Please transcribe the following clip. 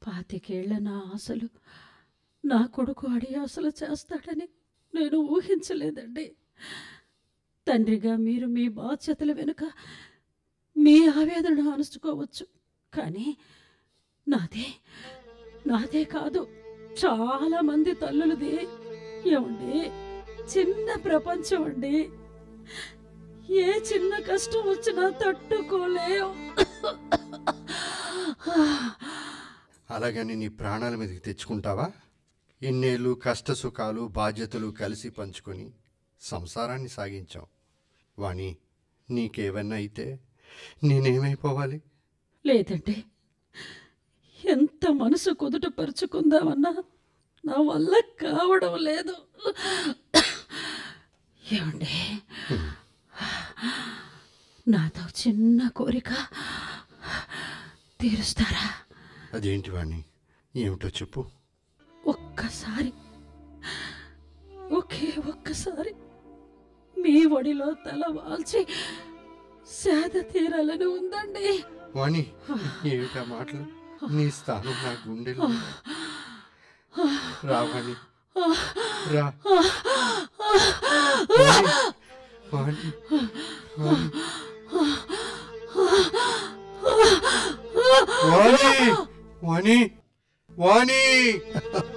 పాతికేళ్ల నా ఆశలు నా కొడుకు అడి ఆశలు చేస్తాడని నేను ఊహించలేదండి తండ్రిగా మీరు మీ బాధ్యతల వెనుక మీ ఆవేదన అణుచుకోవచ్చు కానీ నాదే నాదే కాదు చాలా మంది తల్లులది ఏమండి చిన్న ప్రపంచం అండి ఏ చిన్న కష్టం వచ్చినా తట్టుకోలేవు అలాగని నీ ప్రాణాల మీదకి తెచ్చుకుంటావా ఇన్నేళ్ళు కష్ట సుఖాలు బాధ్యతలు కలిసి పంచుకొని సంసారాన్ని సాగించాం వాణి నీకేవన్నా అయితే నేనేమైపోవాలి లేదండి ఎంత మనసు కుదుట పరుచుకుందామన్నా నా వల్ల కావడం లేదు ఏమండి నాతో చిన్న కోరిక తీరుస్తారా అదేంటి వాణి ఏమిటో చెప్పు ఒక్కసారి ఒకే ఒక్కసారి మీ ఒడిలో తల వాల్చి సేద తీరాలని ఉందండి వాణి ఏమిటా మాటలు నీ స్థానం నా గుండెలో రా వాణి రా వాణి, వాణి, వాణి వాణి వాణి